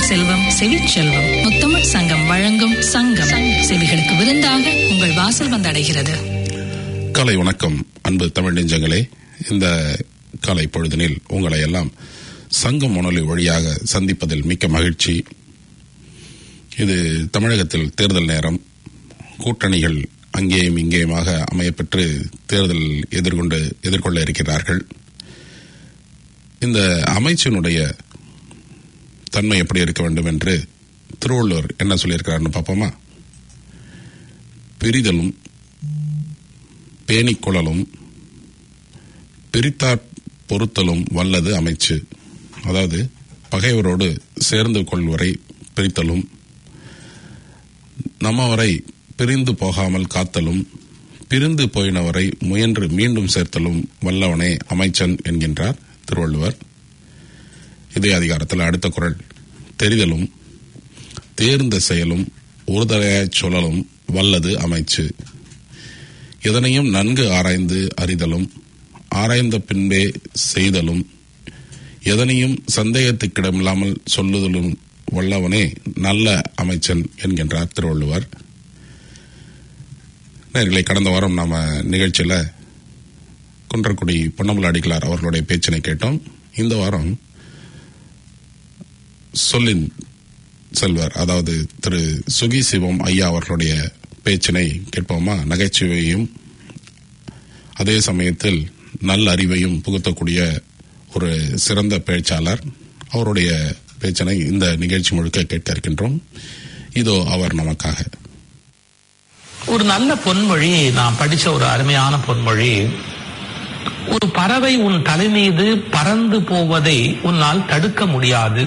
செல்வம் செவிச்செல்வம் முத்தமிழ் சங்கம் வழங்கும் சங்கம் செவிகளுக்கு விருந்தாக உங்கள் வாசல் வந்தடைகிறது காலை வணக்கம் அன்பு தமிழ் நெஞ்சங்களே இந்த காலை பொழுதினில் உங்களை எல்லாம் சங்கம் வானொலி வழியாக சந்திப்பதில் மிக்க மகிழ்ச்சி இது தமிழகத்தில் தேர்தல் நேரம் கூட்டணிகள் அங்கேயும் இங்கேயுமாக அமையப்பெற்று தேர்தல் எதிர்கொண்டு எதிர்கொள்ள இருக்கிறார்கள் இந்த அமைச்சினுடைய தன்மை எப்படி இருக்க வேண்டும் என்று திருவள்ளுவர் என்ன சொல்லியிருக்கிறார்னு பார்ப்போமா பிரிதலும் பேணிக்குழலும் பிரித்தாற் பொறுத்தலும் வல்லது அமைச்சு அதாவது பகைவரோடு சேர்ந்து கொள்வரை பிரித்தலும் நம்மவரை பிரிந்து போகாமல் காத்தலும் பிரிந்து போயினவரை முயன்று மீண்டும் சேர்த்தலும் வல்லவனே அமைச்சன் என்கின்றார் திருவள்ளுவர் இதே அதிகாரத்தில் அடுத்த குரல் தெரிதலும் தேர்ந்த செயலும் ஒருதலையாய்ச் சொல்லலும் வல்லது அமைச்சு எதனையும் நன்கு ஆராய்ந்து அறிதலும் ஆராய்ந்த பின்பே செய்தலும் எதனையும் சந்தேகத்துக்கிடமில்லாமல் சொல்லுதலும் வல்லவனே நல்ல அமைச்சன் என்கின்றார் திருவள்ளுவர் நேர்களை கடந்த வாரம் நாம நிகழ்ச்சியில குன்றக்குடி பொன்னமல அடிகளார் அவர்களுடைய பேச்சினை கேட்டோம் இந்த வாரம் சொல்லின் செல்வர் அதாவது திரு சுகி சிவம் ஐயா அவர்களுடைய பேச்சினை கேட்போமா நகைச்சுவையும் அதே சமயத்தில் நல்ல அறிவையும் புகுத்தக்கூடிய ஒரு சிறந்த பேச்சாளர் அவருடைய பேச்சினை இந்த நிகழ்ச்சி முழுக்க கேட்க இருக்கின்றோம் இதோ அவர் நமக்காக ஒரு நல்ல பொன்மொழி நான் படிச்ச ஒரு அருமையான பொன்மொழி ஒரு பறவை உன் தலை மீது பறந்து போவதை உன்னால் தடுக்க முடியாது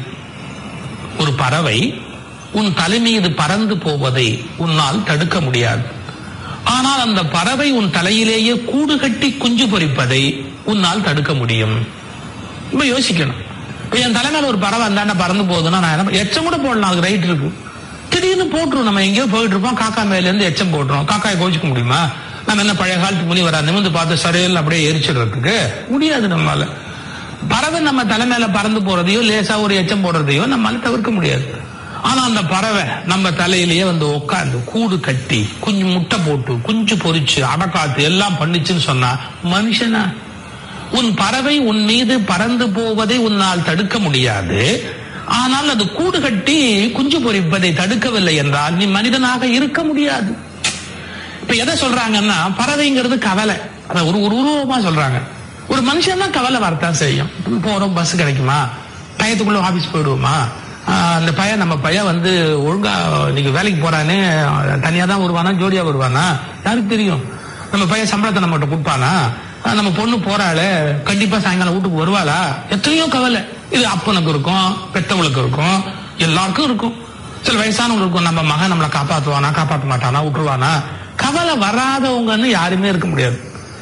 ஒரு பறவை உன் தலை மீது பறந்து போவதை உன்னால் தடுக்க முடியாது ஆனால் அந்த பறவை உன் தலையிலேயே கூடு கட்டி குஞ்சு பொரிப்பதை உன்னால் தடுக்க முடியும் இப்ப யோசிக்கணும் இப்ப என் தலைமையில ஒரு பறவை அந்தாண்ட பறந்து போகுதுன்னா நான் என்ன எச்சம் கூட போடலாம் அதுக்கு ரைட் இருக்கு திடீர்னு போட்டுரும் நம்ம எங்கேயோ போயிட்டு இருப்போம் காக்கா மேல இருந்து எச்சம் போட்டுரும் காக்காயை கோச்சிக்க முடியுமா நம்ம என்ன பழைய காலத்து முனி வரா நிமிந்து பார்த்து சரையில் அப்படியே எரிச்சிடுறதுக்கு முடியாது நம்மளால பறவை நம்ம தலைமையில பறந்து போறதையோ லேசா ஒரு எச்சம் போடுறதையோ நம்மளால தவிர்க்க முடியாது ஆனா அந்த பறவை நம்ம தலையிலேயே வந்து உட்காந்து கூடு கட்டி குஞ்சு முட்டை போட்டு குஞ்சு பொரிச்சு அடக்காத்து எல்லாம் பண்ணிச்சுன்னு சொன்னா மனுஷனா உன் பறவை உன் மீது பறந்து போவதை உன்னால் தடுக்க முடியாது ஆனால் அது கூடு கட்டி குஞ்சு பொரிப்பதை தடுக்கவில்லை என்றால் நீ மனிதனாக இருக்க முடியாது இப்ப எதை சொல்றாங்கன்னா பறவைங்கிறது கவலை அத ஒரு ஒரு உருவமா சொல்றாங்க ஒரு மனுஷன் தான் கவலை வரத்தான் செய்யும் போறோம் பஸ் கிடைக்குமா டயத்துக்குள்ள ஆபீஸ் போயிடுவோமா ஆஹ் அந்த பையன் நம்ம பையன் வந்து ஒழுங்கா இன்னைக்கு வேலைக்கு போறானே தனியா தான் வருவானா ஜோடியா வருவானா யாருக்கு தெரியும் நம்ம பையன் சம்பளத்தை நம்மகிட்ட கொடுப்பானா ஆஹ் நம்ம பொண்ணு போறாளே கண்டிப்பா சாயங்காலம் வீட்டுக்கு வருவாளா எத்தனையோ கவலை இது அப்பனுக்கு இருக்கும் பெத்தவளுக்கு இருக்கும் எல்லாருக்கும் இருக்கும் சில வயசானவங்களுக்கு இருக்கும் நம்ம மகன் நம்மளை காப்பாத்துவானா காப்பாற்ற மாட்டானா விட்டுருவானா கவலை வராதவங்கன்னு யாருமே இருக்க முடியாது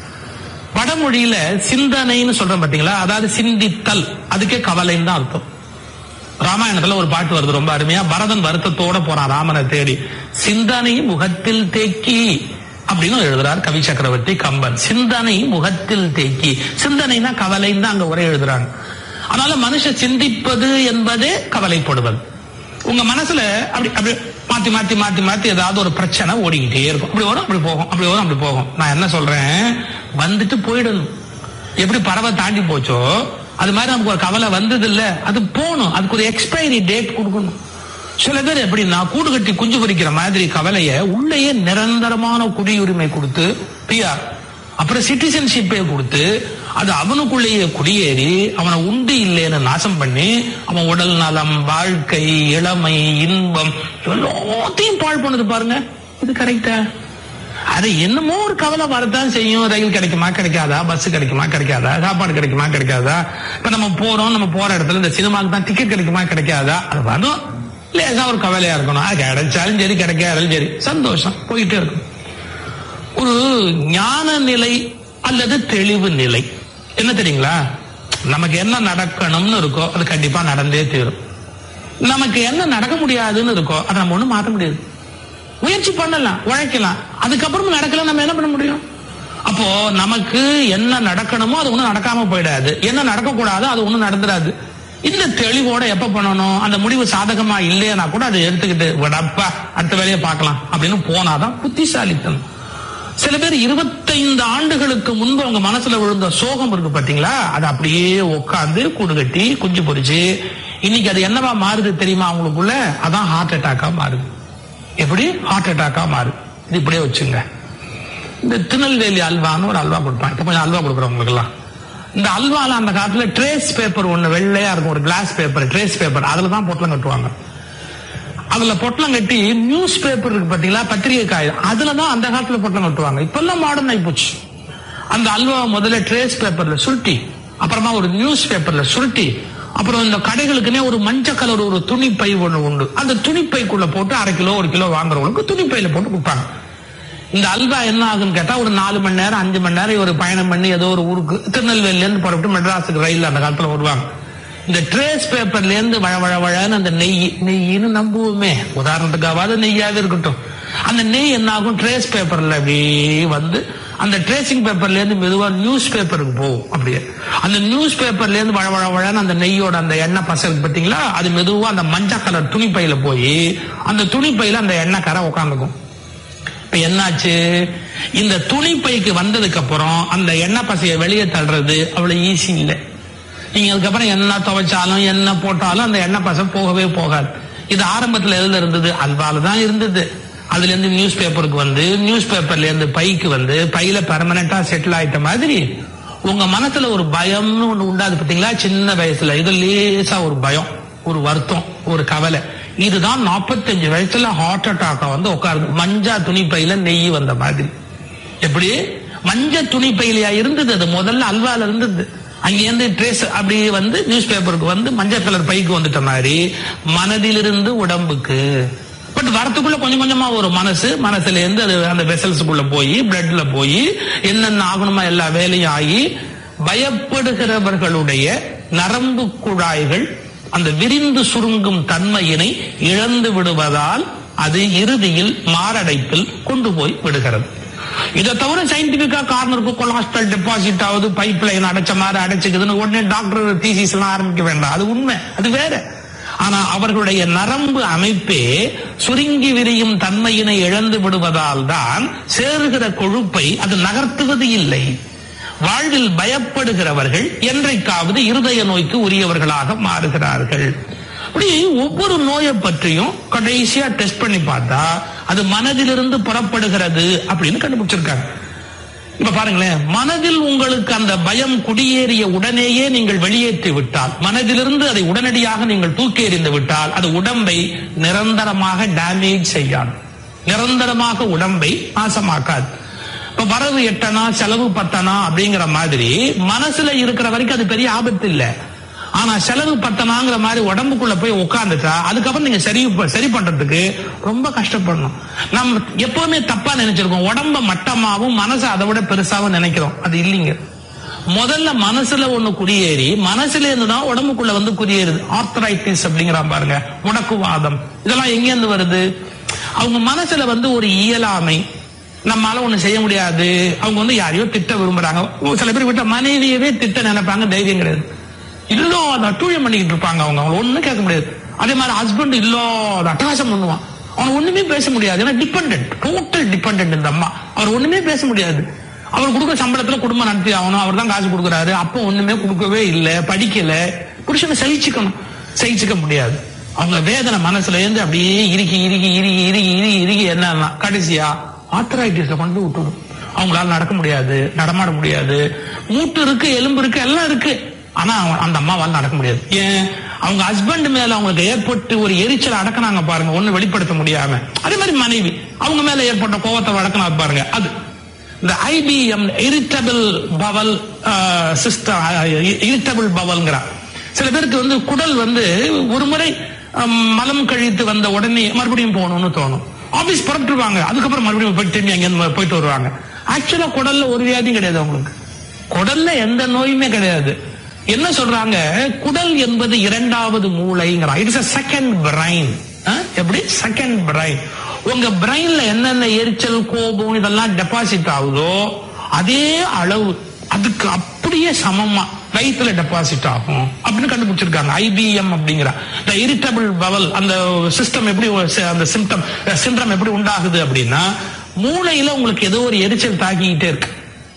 வடமொழியில சிந்தனைன்னு சொல்றோம் பாத்தீங்களா அதாவது சிந்தித்தல் அதுக்கே கவலைன்னு தான் அர்த்தம் ராமாயணத்துல ஒரு பாட்டு வருது ரொம்ப அருமையா பரதன் வருத்தத்தோட போறான் ராமனை தேடி சிந்தனை முகத்தில் தேக்கி அப்படின்னு எழுதுறார் கவி சக்கரவர்த்தி கம்பன் சிந்தனை முகத்தில் தேக்கி சிந்தனைனா கவலைன்னு தான் அங்க உரை எழுதுறாங்க அதனால மனுஷன் சிந்திப்பது என்பதே கவலைப்படுவது உங்க மனசுல அப்படி அப்படி மாத்தி மாத்தி மாத்தி மாத்தி ஏதாவது ஒரு பிரச்சனை ஓடிக்கிட்டே இருக்கும் அப்படி வரும் அப்படி போகும் அப்படி வரும் அப்படி போகும் நான் என்ன சொல்றேன் வந்துட்டு போயிடணும் எப்படி பறவை தாண்டி போச்சோ அது மாதிரி நமக்கு ஒரு கவலை வந்தது இல்ல அது போகணும் அதுக்கு ஒரு எக்ஸ்பைரி டேட் கொடுக்கணும் சில பேர் எப்படின்னா கூடு கட்டி குஞ்சு பொரிக்கிற மாதிரி கவலைய உள்ளேயே நிரந்தரமான குடியுரிமை கொடுத்து பிஆர் அப்புறம் சிட்டிசன்ஷிப்பே கொடுத்து அது அவனுக்குள்ளேயே குடியேறி அவனை உண்டு இல்லைன்னு நாசம் பண்ணி அவன் உடல் நலம் வாழ்க்கை இளமை இன்பம் எல்லாத்தையும் பாழ் பண்ணுது பாருங்க இது கரெக்டா அது என்னமோ ஒரு கவலை வரத்தான் செய்யும் ரயில் கிடைக்குமா கிடைக்காதா பஸ் கிடைக்குமா கிடைக்காதா சாப்பாடு கிடைக்குமா கிடைக்காதா இப்ப நம்ம போறோம் நம்ம போற இடத்துல இந்த சினிமாக்கு தான் டிக்கெட் கிடைக்குமா கிடைக்காதா அது வரும் லேசா ஒரு கவலையா இருக்கணும் அது கிடைச்சாலும் சரி கிடைக்காதாலும் சரி சந்தோஷம் போயிட்டே இருக்கும் ஒரு ஞான நிலை அல்லது தெளிவு நிலை என்ன தெரியுங்களா நமக்கு என்ன நடக்கணும்னு இருக்கோ அது கண்டிப்பா நடந்தே தீரும் நமக்கு என்ன நடக்க முடியாதுன்னு இருக்கோ அதை நம்ம ஒண்ணும் மாத்த முடியாது முயற்சி பண்ணலாம் உழைக்கலாம் அதுக்கப்புறம் நடக்கல நம்ம என்ன பண்ண முடியும் அப்போ நமக்கு என்ன நடக்கணுமோ அது ஒண்ணும் நடக்காம போயிடாது என்ன நடக்க கூடாதோ அது ஒண்ணும் நடந்துடாது இந்த தெளிவோட எப்ப பண்ணணும் அந்த முடிவு சாதகமா இல்லையா கூட அதை எடுத்துக்கிட்டு விடப்பா அடுத்த வேலையை பார்க்கலாம் அப்படின்னு போனாதான் புத்திசாலித்தனம் சில பேர் இருபத்தைந்து ஆண்டுகளுக்கு முன்பு அவங்க மனசுல விழுந்த சோகம் இருக்கு பாத்தீங்களா அது அப்படியே உட்காந்து கூடு கட்டி குஞ்சு பொரிச்சு இன்னைக்கு அது என்னவா மாறுது தெரியுமா அவங்களுக்குள்ள அதான் ஹார்ட் அட்டாக்கா மாறுது எப்படி ஹார்ட் அட்டாக்கா மாறுது இது இப்படியே வச்சுங்க இந்த திருநெல்வேலி அல்வான்னு ஒரு அல்வா கொடுப்பான் இப்ப கொஞ்சம் அல்வா கொடுக்குறவங்களுக்கு எல்லாம் இந்த அல்வால அந்த காலத்துல ட்ரேஸ் பேப்பர் ஒண்ணு வெள்ளையா இருக்கும் ஒரு கிளாஸ் பேப்பர் ட்ரேஸ் பேப்பர் அதுல தான் பொட்டலம் கட்டுவாங்க அதுல பொட்டலம் கட்டி நியூஸ் பேப்பர் இருக்கு பாத்தீங்களா பத்திரிகை காயம் அதுலதான் அந்த காலத்துல பொட்டலம் கட்டுவாங்க இப்ப எல்லாம் மாடர்ன் ஆகி போச்சு அந்த அல்வா முதல்ல ட்ரேஸ் பேப்பர்ல சுருட்டி அப்புறமா ஒரு நியூஸ் பேப்பர்ல சுருட்டி அப்புறம் இந்த கடைகளுக்குனே ஒரு மஞ்சள் கலர் ஒரு துணிப்பை ஒண்ணு உண்டு அந்த துணிப்பைக்குள்ள போட்டு அரை கிலோ ஒரு கிலோ வாங்குறவங்களுக்கு துணிப்பையில போட்டு கொடுப்பாங்க இந்த அல்வா என்ன ஆகுன்னு கேட்டா ஒரு நாலு மணி நேரம் அஞ்சு மணி நேரம் ஒரு பயணம் பண்ணி ஏதோ ஒரு ஊருக்கு திருநெல்வேலில இருந்து புறப்பட்டு மெட்ராஸுக்கு ரயில் அந்த காலத்துல வருவாங்க இந்த ட்ரேஸ் பேப்பர்ல இருந்து வழ வழ வழன்னு அந்த நெய் நெய்ன்னு நம்புவோமே உதாரணத்துக்காவது நெய்யாவே இருக்கட்டும் அந்த நெய் என்ன ஆகும் ட்ரேஸ் பேப்பர்ல அப்படியே வந்து அந்த ட்ரேசிங் பேப்பர்ல இருந்து மெதுவா நியூஸ் பேப்பருக்கு போகும் அப்படியே அந்த நியூஸ் பேப்பர்ல இருந்து வழ வழ வழன்னு அந்த நெய்யோட அந்த எண்ணெய் பசை இருக்கு பாத்தீங்களா அது மெதுவா அந்த மஞ்சள் கலர் துணிப்பையில போய் அந்த துணிப்பையில அந்த எண்ணெய் கரை உட்காந்துக்கும் இப்ப என்னாச்சு இந்த துணிப்பைக்கு வந்ததுக்கு அப்புறம் அந்த எண்ணெய் பசையை வெளியே தள்ளுறது அவ்வளவு ஈஸி இல்லை நீங்க அதுக்கப்புறம் என்ன துவைச்சாலும் என்ன போட்டாலும் அந்த எண்ணெய் பசை போகவே போகாது இது ஆரம்பத்துல எதுல இருந்தது அல்வால தான் இருந்தது அதுல இருந்து நியூஸ் பேப்பருக்கு வந்து நியூஸ் பேப்பர்ல இருந்து பைக்கு வந்து பையில பெர்மனண்டா செட்டில் ஆயிட்ட மாதிரி உங்க மனசுல ஒரு பயம்னு ஒண்ணு உண்டாது பாத்தீங்களா சின்ன வயசுல இது லேசா ஒரு பயம் ஒரு வருத்தம் ஒரு கவலை இதுதான் 45 வயசுல ஹார்ட் அட்டாக்க வந்து உட்காருது மஞ்சா துணிப்பையில நெய் வந்த மாதிரி எப்படி மஞ்ச துணிப்பையிலையா இருந்தது அது முதல்ல அல்வால இருந்தது அங்கேருந்து ட்ரேஸ் அப்படி வந்து நியூஸ் பேப்பருக்கு வந்து மஞ்சள் கலர் பைக்கு வந்துட்ட மாதிரி மனதிலிருந்து உடம்புக்கு பட் வரத்துக்குள்ள கொஞ்சம் கொஞ்சமா ஒரு மனசு மனசுல இருந்து அது அந்த வெசல்ஸுக்குள்ள போய் பிளட்ல போய் என்னென்ன ஆகணுமா எல்லா வேலையும் ஆகி பயப்படுகிறவர்களுடைய நரம்பு குழாய்கள் அந்த விரிந்து சுருங்கும் தன்மையினை இழந்து விடுவதால் அது இறுதியில் மாரடைப்பில் கொண்டு போய் விடுகிறது இதை தவிர சயின்டிபிக்கா காரணம் இருக்கு கொலஸ்ட்ரால் டெபாசிட் ஆகுது பைப் லைன் அடைச்ச மாதிரி அடைச்சுக்குதுன்னு உடனே டாக்டர் தீசிஸ் எல்லாம் ஆரம்பிக்க வேண்டாம் அது உண்மை அது வேற ஆனா அவர்களுடைய நரம்பு அமைப்பே சுருங்கி விரியும் தன்மையினை இழந்து விடுவதால் தான் சேருகிற கொழுப்பை அது நகர்த்துவது இல்லை வாழ்வில் பயப்படுகிறவர்கள் என்றைக்காவது இருதய நோய்க்கு உரியவர்களாக மாறுகிறார்கள் அப்படி ஒவ்வொரு நோயை பற்றியும் கடைசியா டெஸ்ட் பண்ணி பார்த்தா அது மனதிலிருந்து புறப்படுகிறது அப்படின்னு கண்டுபிடிச்சிருக்காங்க இப்ப பாருங்களேன் மனதில் உங்களுக்கு அந்த பயம் குடியேறிய உடனேயே நீங்கள் வெளியேற்றி விட்டால் மனதிலிருந்து அதை உடனடியாக நீங்கள் தூக்கி எறிந்து விட்டால் அது உடம்பை நிரந்தரமாக டேமேஜ் செய்யாது நிரந்தரமாக உடம்பை நாசமாக்காது இப்ப வரவு எட்டனா செலவு பத்தனா அப்படிங்கிற மாதிரி மனசுல இருக்கிற வரைக்கும் அது பெரிய ஆபத்து இல்ல ஆனா செலவு பத்தனாங்கிற மாதிரி உடம்புக்குள்ள போய் உட்காந்துட்டா அதுக்கப்புறம் நீங்க சரி சரி பண்றதுக்கு ரொம்ப கஷ்டப்படணும் நம்ம எப்பவுமே தப்பா நினைச்சிருக்கோம் உடம்ப மட்டமாவும் மனசை அதை விட பெருசாவும் நினைக்கிறோம் அது இல்லைங்க முதல்ல மனசுல ஒண்ணு குடியேறி மனசுல இருந்து தான் உடம்புக்குள்ள வந்து குடியேறுது ஆர்த்தரைட்டிஸ் அப்படிங்கிறான் பாருங்க முடக்குவாதம் இதெல்லாம் எங்க இருந்து வருது அவங்க மனசுல வந்து ஒரு இயலாமை நம்மால ஒண்ணு செய்ய முடியாது அவங்க வந்து யாரையோ திட்ட விரும்புறாங்க சில பேர் விட்ட மனைவியவே திட்ட நினைப்பாங்க தைரியம் கிடையாது இல்லாத அட்டூழியம் பண்ணிக்கிட்டு இருப்பாங்க அவங்க அவங்க ஒண்ணும் கேட்க முடியாது அதே மாதிரி ஹஸ்பண்ட் இல்லாத அட்டகாசம் பண்ணுவான் அவன் ஒண்ணுமே பேச முடியாது ஏன்னா டிபெண்ட் டோட்டல் டிபெண்ட் இந்த அம்மா அவர் ஒண்ணுமே பேச முடியாது அவர் கொடுக்குற சம்பளத்துல குடும்பம் நடத்தி ஆகணும் அவர் தான் காசு கொடுக்குறாரு அப்போ ஒண்ணுமே கொடுக்கவே இல்லை படிக்கல புருஷனை சகிச்சுக்கணும் சகிச்சுக்க முடியாது அவங்க வேதனை மனசுல இருந்து அப்படியே இறுகி இறுகி இறுகி இறுகி இறுகி இறுகி என்னன்னா கடைசியா ஆத்தரைட்டிஸ கொண்டு விட்டுடும் அவங்களால நடக்க முடியாது நடமாட முடியாது மூட்டு இருக்கு எலும்பு இருக்கு எல்லாம் இருக்கு ஆனா அவங்க- அந்த அம்மாவால நடக்க முடியாது ஏன் அவங்க ஹஸ்பண்ட் மேல அவங்களுக்கு ஏற்பட்டு ஒரு எரிச்சல் அடக்குனாங்க பாருங்க ஒண்ணு வெளிப்படுத்த முடியாம அதே மாதிரி மனைவி அவங்க மேல ஏற்பட்ட கோவத்தை அடக்கினா பாருங்க அது இந்த IBS irritable bowel system irritable பவல்ங்கிற சில பேருக்கு வந்து குடல் வந்து ஒரு முறை அஹ், மலம் கழித்து வந்த உடனே மறுபடியும் போகணும்னு தோணும் ஆபீஸ் புறப்பட்டுருவாங்க அதுக்கப்புறம் மறுபடியும் போய் திரும்பி அங்க போயிட்டு வருவாங்க ஆக்சுவலா குடல்ல ஒரு வியாதியும் கிடையாது அவங்களுக்கு குடல்ல எந்த நோயுமே கிடையாது என்ன சொல்றாங்க குடல் என்பது இரண்டாவது மூளைங்கிறான் இட்ஸ் a செகண்ட் பிரைன் எப்படி செகண்ட் பிரைன் உங்க பிரைன்ல என்னென்ன எரிச்சல் கோபம் இதெல்லாம் டெபாசிட் ஆகுதோ அதே அளவு அதுக்கு அப்படியே சமமா வயிற்றுல டெபாசிட் ஆகும் அப்படின்னு கண்டுபிடிச்சிருக்காங்க ஐபிஎம் அப்படிங்கிற இந்த இரிட்டபிள் பவல் அந்த சிஸ்டம் எப்படி ஒரு- அந்த சிம்டம் சிண்ட்ரம் எப்படி உண்டாகுது அப்படின்னா மூளையில உங்களுக்கு ஏதோ ஒரு எரிச்சல் தாக்கிக்கிட்டே இருக்கு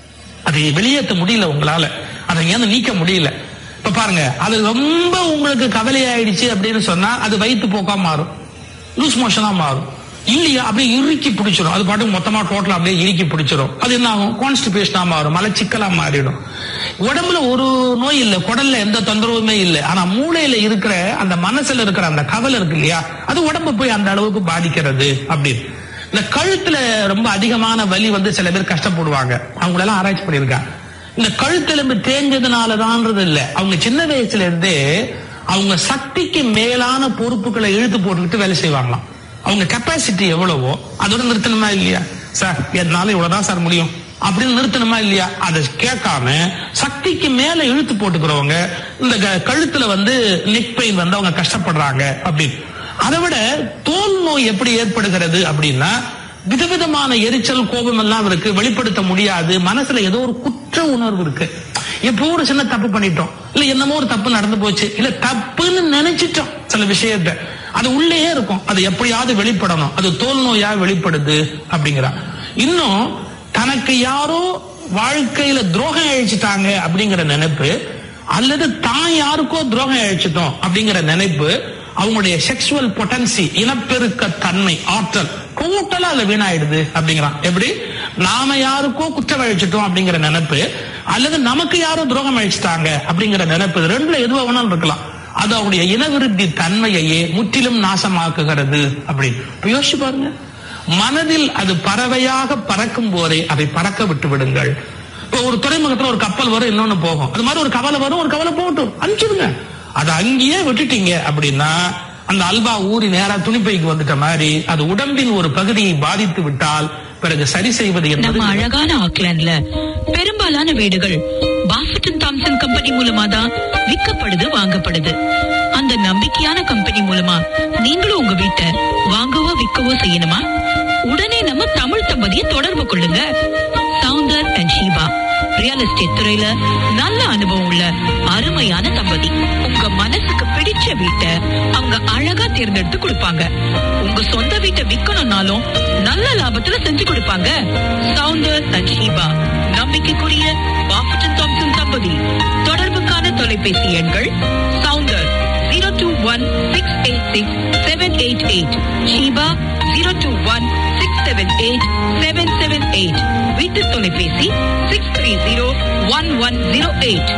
அதை வெளியேற்ற முடியல உங்களால அதை ஏன் நீக்க முடியல இப்ப பாருங்க அது ரொம்ப உங்களுக்கு கவலை ஆயிடுச்சு அப்படின்னு சொன்னா அது வயிற்று போக்கா மாறும் லூஸ் மோஷனா மாறும் இல்லையா அப்படியே இறுக்கி பிடிச்சிரும் அது பாட்டு மொத்தமா டோட்டலா அப்படியே இறுக்கி பிடிச்சிரும் அது என்ன ஆகும் கான்ஸ்டிபேஷனா மாறும் மலச்சிக்கலா மாறிடும் உடம்புல ஒரு நோய் இல்ல குடல்ல எந்த தொந்தரவுமே இல்லை ஆனா மூளையில இருக்கிற அந்த மனசுல இருக்கிற அந்த கவலை இருக்கு இல்லையா அது உடம்பு போய் அந்த அளவுக்கு பாதிக்கிறது அப்படின்னு இந்த கழுத்துல ரொம்ப அதிகமான வலி வந்து சில பேர் கஷ்டப்படுவாங்க அவங்களெல்லாம் ஆராய்ச்சி பண்ணியிருக்காங்க இந்த கழுத்தெலும்பு தேஞ்சதுனாலதான்றது இல்ல அவங்க சின்ன வயசுல இருந்தே அவங்க சக்திக்கு மேலான பொறுப்புகளை இழுத்து போட்டுக்கிட்டு வேலை செய்வாங்களாம் அவங்க கெப்பாசிட்டி எவ்வளவோ அதோட நிறுத்தணுமா இல்லையா சார் என்னால இவ்வளவுதான் சார் முடியும் அப்படின்னு நிறுத்தணுமா இல்லையா அதை கேட்காம சக்திக்கு மேல இழுத்து போட்டுக்கிறவங்க இந்த க- கழுத்துல வந்து நெக் பெயின் வந்து அவங்க கஷ்டப்படுறாங்க அப்படின்னு அதை விட தோல் நோய் எப்படி ஏற்படுகிறது அப்படின்னா விதவிதமான எரிச்சல் கோபம் எல்லாம் இருக்கு வெளிப்படுத்த முடியாது மனசுல ஏதோ ஒரு குற்ற உணர்வு இருக்கு எப்போ ஒரு சின்ன தப்பு பண்ணிட்டோம் இல்ல என்னமோ ஒரு தப்பு நடந்து போச்சு இல்ல தப்புன்னு நினைச்சிட்டோம் சில விஷயத்த அது உள்ளேயே இருக்கும் அது எப்படியாவது வெளிப்படணும் அது தோல் நோயா வெளிப்படுது அப்படிங்கிறா இன்னும் தனக்கு யாரோ வாழ்க்கையில துரோகம் அழிச்சிட்டாங்க அப்படிங்கிற நினைப்பு அல்லது தான் யாருக்கோ துரோகம் அழிச்சிட்டோம் அப்படிங்கிற நினைப்பு அவங்களுடைய செக்ஷுவல் பொட்டன்சி இனப்பெருக்க தன்மை ஆற்றல் டோட்டலா அதுல வீணாயிடுது அப்படிங்கிறான் எப்படி நாம யாருக்கோ குற்றம் அழிச்சிட்டோம் அப்படிங்கிற நினைப்பு அல்லது நமக்கு யாரோ துரோகம் அழிச்சிட்டாங்க அப்படிங்கிற நினைப்பு இது ரெண்டுல எதுவா வேணாலும் இருக்கலாம் அது அவருடைய இனவிருத்தி தன்மையையே முற்றிலும் நாசமாக்குகிறது அப்படின்னு இப்ப யோசிச்சு பாருங்க மனதில் அது பறவையாக பறக்கும் போதே அதை பறக்க விட்டு விடுங்கள் இப்போ ஒரு துறைமுகத்துல ஒரு கப்பல் வரும் இன்னொன்னு போகும் அது மாதிரி ஒரு கவலை வரும் ஒரு கவலை போகட்டும் அனுப்பிச்சிடுங்க அதை அங்கேயே விட்டுட்டீங்க அப்படின்னா அந்த அல்வா ஊறி நேரா துணிப்பைக்கு வந்துட்ட மாதிரி அது உடம்பின் ஒரு பகுதியை பாதித்து விட்டால் பிறகு சரி செய்வது என்பது நம்ம அழகான ஆக்லாண்ட்ல பெரும்பாலான வீடுகள் பாஃபட்டன் தாம்சன் கம்பெனி மூலமா தான் விற்கப்படுது வாங்கப்படுது அந்த நம்பிக்கையான கம்பெனி மூலமா நீங்களும் உங்க வீட்டை வாங்கவோ விற்கவோ செய்யணுமா உடனே நம்ம தமிழ் தம்பதியை தொடர்பு கொள்ளுங்க Soundar and Sheeba real estate துறையில நல்ல அனுபவம் உள்ள அருமையான தம்பதி உங்க மனசுக்கு பிடிச்ச வீட்டை அவங்க அழகா தேர்ந்தெடுத்து கொடுப்பாங்க உங்க சொந்த வீட்டை விக்கணும்னாலும் நல்ல லாபத்துல செஞ்சு கொடுப்பாங்க சவுந்தர் அண்ட் ஷீபா நம்பிக்கைக்குரிய பாஃபட்டன் தாம்சன் தம்பதி தொடர்புக்கான தொலைபேசி எண்கள் Soundar zero two one six eight six seven eight eight Sheeba zero two one six seven eight seven seven eight வீட்டு தொலைபேசி six three zero one one zero eight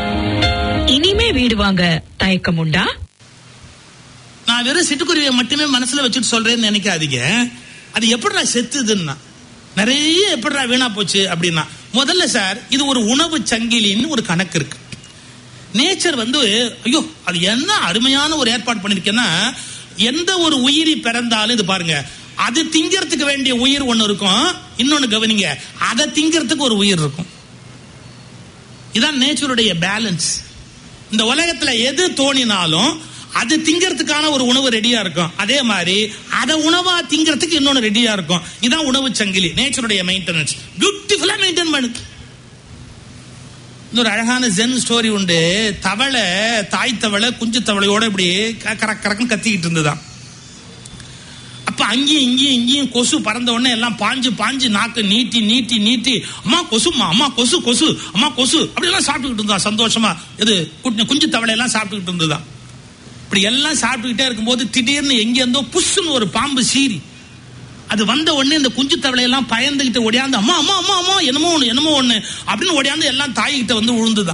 இனிமே வீடு வாங்க தயக்கம் உண்டா நான் வெறும் சிட்டுக்குருவியை மட்டுமே மனசுல வச்சுட்டு சொல்றேன்னு நினைக்காதீங்க அது எப்படிடா செத்துதுன்னா நிறைய எப்படிடா வீணா போச்சு அப்படின்னா முதல்ல சார் இது ஒரு உணவு சங்கிலின்னு ஒரு கணக்கு இருக்கு நேச்சர் வந்து ஐயோ அது என்ன அருமையான ஒரு ஏற்பாடு பண்ணிருக்கேன்னா எந்த ஒரு உயிரி பிறந்தாலும் இது பாருங்க அது திங்கிறதுக்கு வேண்டிய உயிர் ஒண்ணு இருக்கும் இன்னொன்னு கவனிங்க அதை திங்கிறதுக்கு ஒரு உயிர் இருக்கும் இதான் நேச்சருடைய பேலன்ஸ் இந்த உலகத்துல எது தோணினாலும் அது திங்கிறதுக்கான ஒரு உணவு ரெடியா இருக்கும் அதே மாதிரி அதை உணவா திங்கிறதுக்கு இன்னொன்னு ரெடியா இருக்கும் இதான் உணவு சங்கிலி நேச்சருடைய மெயின்டெனன்ஸ் பியூட்டிஃபுல்லா மெயின்டைன் பண்ணுது இன்னொரு அழகான ஜென் ஸ்டோரி உண்டு தவளை தாய் தவளை குஞ்சு தவளையோட இப்படி க- கரக் கரக்குன்னு கத்திக்கிட்டு இருந்துதான் அப்ப அங்கேயும் இங்கேயும் இங்கேயும் கொசு பறந்த உடனே எல்லாம் பாஞ்சு பாஞ்சு நாக்கு நீட்டி நீட்டி நீட்டி அம்மா கொசுமா அம்மா கொசு கொசு அம்மா கொசு அப்படி எல்லாம் சாப்பிட்டுக்கிட்டு இருந்தா சந்தோஷமா இது குட்டி- குஞ்சு தவளை எல்லாம் சாப்பிட்டுக்கிட்டு இருந்ததா இப்படி எல்லாம் சாப்பிட்டுக்கிட்டே இருக்கும்போது திடீர்னு எங்க இருந்தோ புஷ்ஷுன்னு ஒரு பாம்பு சீறி அது வந்த உடனே இந்த குஞ்சு தவளை எல்லாம் பயந்துகிட்டு ஓடியாந்து அம்மா அம்மா அம்மா அம்மா என்னமோ ஒண்ணு என்னமோ ஒண்ணு அப்படின்னு ஓடியாந்து எல்லாம் தாய்கிட்ட வந்து விழுந்துதான்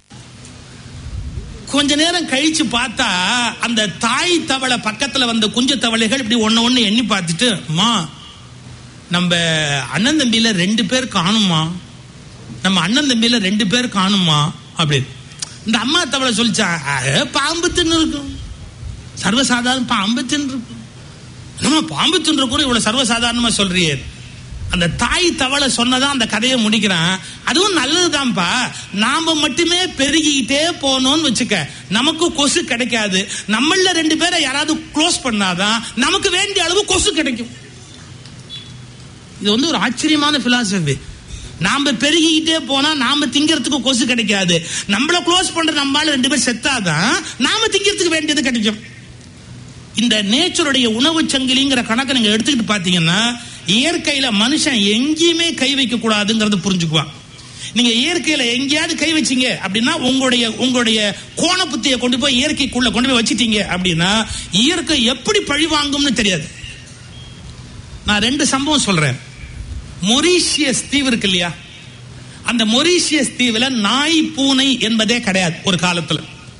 கொஞ்ச நேரம் கழிச்சு பார்த்தா அந்த தாய் தவளை பக்கத்துல வந்த குஞ்சு தவளைகள் இப்படி ஒண்ணு ஒண்ணு எண்ணி பார்த்துட்டு அம்மா நம்ம அண்ணன் தம்பியில ரெண்டு பேர் காணுமா நம்ம அண்ணன் தம்பியில ரெண்டு பேர் காணுமா அப்படின்னு இந்த அம்மா தவளை சொல்லிச்சா "அஹ், பாம்பு தின்னு இருக்கும் சர்வசாதாரண பாம்பு தின்னு இருக்கும் என்னம்மா பாம்பு தின்ற கூட இவ்வளவு சர்வசாதாரணமா சொல்றியே அந்த தாய் தவளை சொன்னதான் அந்த கதையை முடிக்கிறான் அதுவும் நல்லதுதான்ப்பா நாம மட்டுமே பெருகிக்கிட்டே போனோம்னு வச்சுக்க நமக்கு கொசு கிடைக்காது நம்மள ரெண்டு பேரை யாராவது க்ளோஸ் பண்ணாதான் நமக்கு வேண்டிய அளவு கொசு கிடைக்கும் இது வந்து ஒரு ஆச்சரியமான பிலாசபி நாம பெருகிக்கிட்டே போனா நாம திங்கிறதுக்கு கொசு கிடைக்காது நம்மள க்ளோஸ் பண்ற நம்மளால ரெண்டு பேர் செத்தாதான் நாம திங்கிறதுக்கு வேண்டியது கிடைக்கும் இந்த நேச்சருடைய உணவு சங்கிலிங்கிற கணக்கை நீங்க எடுத்துக்கிட்டு பாத்தீங்கன்னா இயற்கையில மனுஷன் எங்கேயுமே கை வைக்க கூடாதுங்கிறத புரிஞ்சுக்குவான் நீங்க இயற்கையில எங்கேயாவது கை வச்சீங்க அப்படின்னா உங்களுடைய உங்களுடைய கோண புத்தியை கொண்டு போய் இயற்கைக்குள்ள கொண்டு போய் வச்சிட்டீங்க அப்படின்னா இயற்கை எப்படி பழி வாங்கும்னு தெரியாது நான் ரெண்டு சம்பவம் சொல்றேன் மொரீஷியஸ் தீவு இருக்கு இல்லையா அந்த மொரீஷியஸ் தீவுல நாய் பூனை என்பதே கிடையாது ஒரு காலத்துல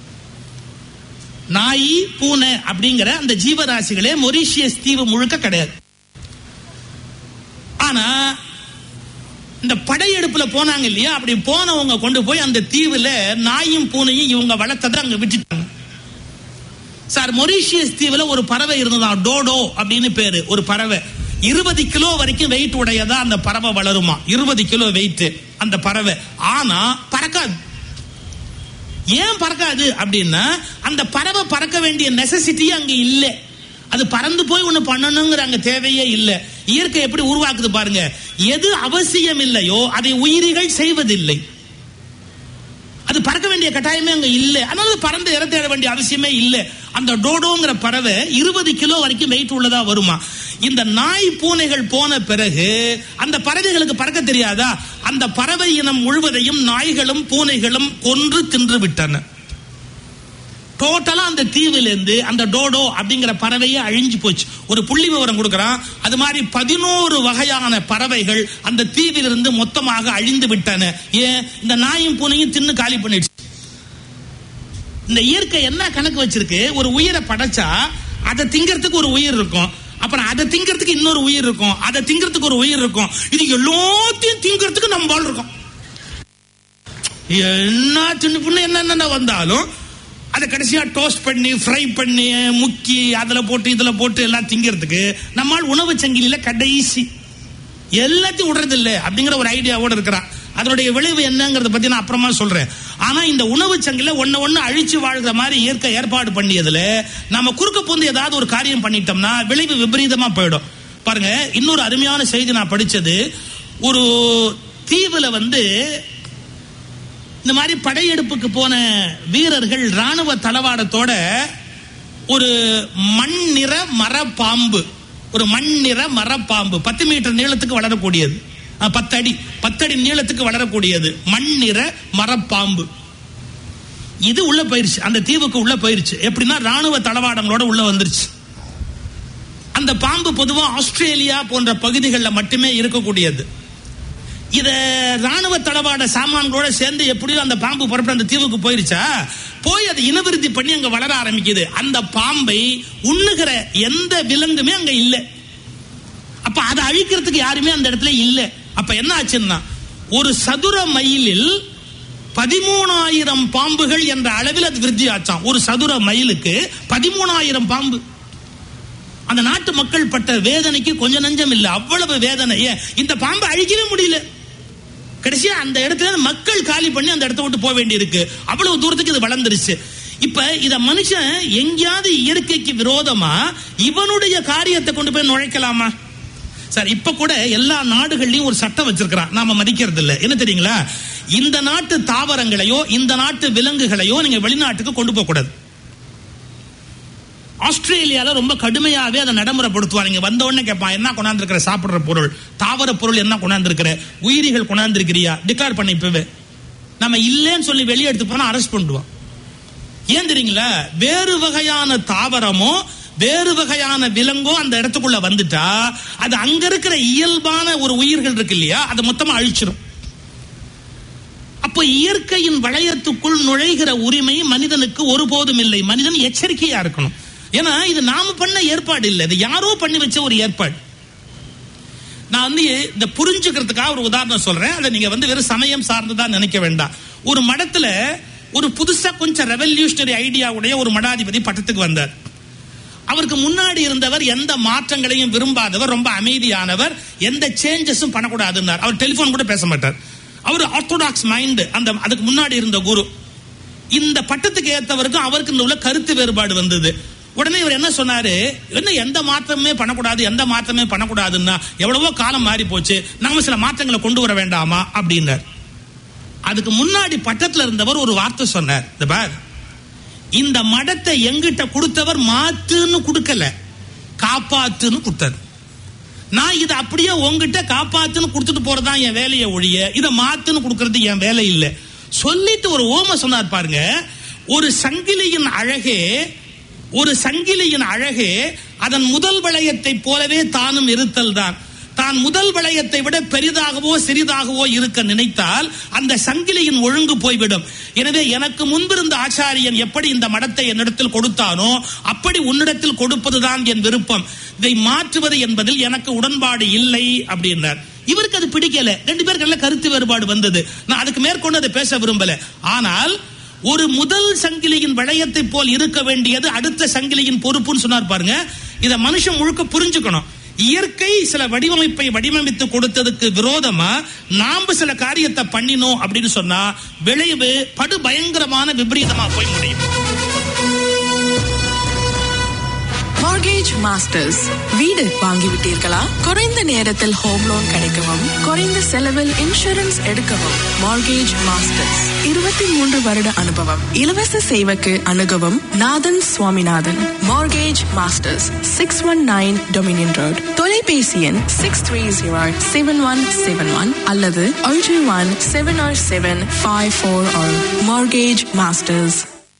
நாய் பூனை அப்படிங்கிற அந்த ஜீவராசிகளே மொரீஷியஸ் தீவு முழுக்க கிடையாது ஆனா இந்த படையெடுப்புல போனாங்க இல்லையா அப்படி போனவங்க கொண்டு போய் அந்த தீவுல நாயும் பூனையும் இவங்க வளர்த்ததை அங்க விட்டுட்டாங்க சார் மொரீஷியஸ் தீவுல ஒரு பறவை இருந்ததாம் டோடோ அப்படின்னு பேரு ஒரு பறவை இருபது கிலோ வரைக்கும் வெயிட் உடையதா அந்த பறவை வளருமா இருபது கிலோ வெயிட் அந்த பறவை ஆனா பறக்காது ஏன் பறக்காது அப்படின்னா அந்த பறவை பறக்க வேண்டிய நெசசிட்டி அங்க இல்லை அது பறந்து போய் ஒண்ணு பண்ணணுங்கிற அங்க தேவையே இல்லை இயற்கை எப்படி உருவாக்குது பாருங்க எது அவசியம் இல்லையோ அதை உயிரிகள் செய்வதில்லை அது பறக்க வேண்டிய கட்டாயமே அங்க இல்லை அதனால அது பறந்து இற தேட வேண்டிய அவசியமே இல்லை அந்த டோடோங்கிற பறவை இருபது கிலோ வரைக்கும் வெயிட் உள்ளதா வருமா இந்த நாய் பூனைகள் போன பிறகு அந்த பறவைகளுக்கு பறக்க தெரியாதா அந்த பறவை இனம் முழுவதையும் நாய்களும் பூனைகளும் கொன்று தின்று விட்டன டோட்டலா அந்த தீவுல இருந்து அந்த டோடோ அப்படிங்கிற பறவையே அழிஞ்சு போச்சு ஒரு புள்ளி விவரம் கொடுக்கறான் அது மாதிரி பதினோரு வகையான பறவைகள் அந்த தீவிலிருந்து மொத்தமாக அழிந்து விட்டன ஏன் இந்த நாயும் பூனையும் தின்னு காலி பண்ணிடுச்சு இந்த இயற்கை என்ன கணக்கு வச்சிருக்கு ஒரு உயிரை படைச்சா அதை திங்கிறதுக்கு ஒரு உயிர் இருக்கும் அப்புறம் அதை திங்கிறதுக்கு இன்னொரு உயிர் இருக்கும் அதை திங்கிறதுக்கு ஒரு உயிர் இருக்கும் இது எல்லாத்தையும் திங்கிறதுக்கு நம்ம வாழ் இருக்கோம் என்ன சின்ன பொண்ணு என்னென்ன வந்தாலும் அதை கடைசியா டோஸ்ட் பண்ணி ஃப்ரை பண்ணி முக்கி அதுல போட்டு இதுல போட்டு எல்லாம் திங்கிறதுக்கு நம்மால் உணவு சங்கிலியில கடைசி எல்லாத்தையும் விடுறது இல்லை அப்படிங்கிற ஒரு ஐடியாவோட இருக்கிறான் அதனுடைய விளைவு என்னங்கிறத பத்தி நான் அப்புறமா சொல்றேன் ஆனா இந்த உணவு சங்கில ஒன்னு ஒண்ணு அழிச்சு வாழ்ற மாதிரி இயற்கை ஏற்பாடு பண்ணியதுல நம்ம குறுக்க போந்து ஏதாவது ஒரு காரியம் பண்ணிட்டோம்னா விளைவு விபரீதமா போயிடும் பாருங்க இன்னொரு அருமையான செய்தி நான் படிச்சது ஒரு தீவுல வந்து இந்த மாதிரி படையெடுப்புக்கு போன வீரர்கள் ராணுவ தளவாடத்தோட ஒரு மண் நிற மரப்பாம்பு ஒரு மண் நிற மரப்பாம்பு பத்து மீட்டர் நீளத்துக்கு வளரக்கூடியது அஹ், பத்தடி பத்தடி நீளத்துக்கு வளரக்கூடியது மண் நிற மரப்பாம்பு இது உள்ள போயிருச்சு அந்த தீவுக்கு உள்ள போயிருச்சு எப்படின்னா ராணுவ தளவாடங்களோட உள்ள வந்துருச்சு அந்த பாம்பு பொதுவா ஆஸ்திரேலியா போன்ற பகுதிகளில் மட்டுமே இருக்கக்கூடியது இத ராணுவ தளவாட சாமான்களோட சேர்ந்து எப்படியோ அந்த பாம்பு புறப்பட்டு அந்த தீவுக்கு போயிருச்சா போய் அதை இனவிருத்தி பண்ணி அங்க வளர ஆரம்பிக்குது அந்த பாம்பை உண்ணுகிற எந்த விலங்குமே அங்க இல்லை அப்ப அதை அழிக்கிறதுக்கு யாருமே அந்த இடத்துல இல்லை அப்ப என்ன ஆச்சுன்னா ஒரு சதுர மைலில் பதிமூணாயிரம் பாம்புகள் என்ற அளவில் அது விருத்தி ஆச்சாம் ஒரு சதுர மைலுக்கு பதிமூணாயிரம் பாம்பு அந்த நாட்டு மக்கள் பட்ட வேதனைக்கு கொஞ்சம் நஞ்சம் இல்லை அவ்வளவு வேதனை ஏன் இந்த பாம்பை அழிக்கவே முடியல கடைசியா அந்த இடத்துல மக்கள் காலி பண்ணி அந்த இடத்த விட்டு போக வேண்டியிருக்கு அவ்வளவு தூரத்துக்கு இது வளர்ந்துருச்சு இப்ப இத மனுஷன் எங்கேயாவது இயற்கைக்கு விரோதமா இவனுடைய காரியத்தை கொண்டு போய் நுழைக்கலாமா சார் இப்ப கூட எல்லா நாடுகள்லயும் ஒரு சட்டம் வச்சிருக்கிறான் நாம மதிக்கிறது இல்ல என்ன தெரியுங்களா இந்த நாட்டு தாவரங்களையோ இந்த நாட்டு விலங்குகளையோ நீங்க வெளிநாட்டுக்கு கொண்டு போக கூடாது ஆஸ்திரேலியால ரொம்ப கடுமையாவே அதை நடைமுறைப்படுத்துவாங்க நீங்க வந்த உடனே கேட்பான் என்ன கொண்டாந்துருக்கிற சாப்பிடுற பொருள் தாவர பொருள் என்ன கொண்டாந்துருக்கிற உயிரிகள் கொண்டாந்துருக்கிறியா டிக்ளேர் பண்ண இப்பவே நம்ம இல்லைன்னு சொல்லி வெளியே எடுத்து போனா அரெஸ்ட் பண்ணுவோம் ஏன் தெரியுங்களா வேறு வகையான தாவரமோ வேறு வகையான விலங்கோ அந்த இடத்துக்குள்ள வந்துட்டா அது அங்க இருக்கிற இயல்பான ஒரு உயிர்கள் இருக்கு இல்லையா அதை மொத்தமா அழிச்சிடும் அப்ப இயற்கையின் வளையத்துக்குள் நுழைகிற உரிமை மனிதனுக்கு ஒருபோதும் இல்லை மனிதன் எச்சரிக்கையா இருக்கணும் ஏன்னா இது நாம பண்ண ஏற்பாடு இல்லை இது யாரோ பண்ணி வச்ச ஒரு ஏற்பாடு நான் வந்து இந்த புரிஞ்சுக்கிறதுக்காக ஒரு உதாரணம் சொல்றேன் அதை நீங்க வந்து வெறும் சமயம் சார்ந்துதான் நினைக்க வேண்டாம் ஒரு மடத்துல ஒரு புதுசா கொஞ்சம் ரெவல்யூஷனரி ஐடியாவுடைய ஒரு மடாதிபதி பட்டத்துக்கு வந்தார் அவருக்கு முன்னாடி இருந்தவர் எந்த மாற்றங்களையும் விரும்பாதவர் ரொம்ப அமைதியானவர் எந்த சேஞ்சஸும் பண்ணக்கூடாதுன்னார் அவர் டெலிபோன் கூட பேச மாட்டார் அவர் ஆர்த்தோடாக்ஸ் மைண்ட் அந்த அதுக்கு முன்னாடி இருந்த குரு இந்த பட்டத்துக்கு ஏத்தவருக்கும் அவருக்கு இந்த உள்ள கருத்து வேறுபாடு வந்தது உடனே இவர் என்ன சொன்னாரு என்ன எந்த மாற்றமே பண்ணக்கூடாது எந்த மாற்றமே பண்ணக்கூடாதுன்னா எவ்வளவோ காலம் மாறி போச்சு நாம சில மாற்றங்களை கொண்டு வர வேண்டாமா அப்படின்னார் அதுக்கு முன்னாடி பட்டத்துல இருந்தவர் ஒரு வார்த்தை சொன்னார் இந்த பார் இந்த மடத்தை எங்கிட்ட கொடுத்தவர் மாத்துன்னு கொடுக்கல காப்பாத்துன்னு கொடுத்தாரு நான் இதை அப்படியே உங்ககிட்ட காப்பாத்துன்னு கொடுத்துட்டு போறதுதான் என் வேலையை ஒழிய இதை மாத்துன்னு கொடுக்கறது என் வேலை இல்லை சொல்லிட்டு ஒரு ஓம சொன்னார் பாருங்க ஒரு சங்கிலியின் அழகே ஒரு சங்கிலியின் அழகே அதன் முதல் வளையத்தை போலவே தானும் இருத்தல் தான் தான் முதல் வளையத்தை விட பெரிதாகவோ சிறிதாகவோ இருக்க நினைத்தால் அந்த சங்கிலியின் ஒழுங்கு போய்விடும் எனவே எனக்கு முன்பிருந்த ஆச்சாரியன் எப்படி இந்த மடத்தை என்னிடத்தில் கொடுத்தானோ அப்படி உன்னிடத்தில் கொடுப்பதுதான் என் விருப்பம் இதை மாற்றுவது என்பதில் எனக்கு உடன்பாடு இல்லை அப்படின்னார் இவருக்கு அது பிடிக்கல ரெண்டு பேருக்கு கருத்து வேறுபாடு வந்தது நான் அதுக்கு மேற்கொண்டு அதை பேச விரும்பல ஆனால் ஒரு முதல் சங்கிலியின் வளையத்தை போல் இருக்க வேண்டியது அடுத்த சங்கிலியின் பொறுப்புன்னு சொன்னார் பாருங்க இத மனுஷன் முழுக்க புரிஞ்சுக்கணும் இயற்கை சில வடிவமைப்பை வடிவமைத்து கொடுத்ததுக்கு விரோதமா நாம சில காரியத்தை பண்ணினோம் அப்படின்னு சொன்னா விளைவு படு பயங்கரமான விபரீதமா போய் முடியும் மார்கேஜ் மாஸ்டர்ஸ் வீடு வாங்கிவிட்டீர்களா குறைந்த நேரத்தில் ஹோம் லோன் கிடைக்கவும் குறைந்த செலவில் இன்சூரன்ஸ் எடுக்கவும் மார்கேஜ் மாஸ்டர்ஸ் இருபத்தி மூன்று வருட அனுபவம் இலவச சேவைக்கு அணுகவும் Nathan Swaminathan mortgage masters six one nine dominion road தொலைபேசி எண் six three zero seven one seven one அல்லது ஒன்று one seven or seven five four or mortgage masters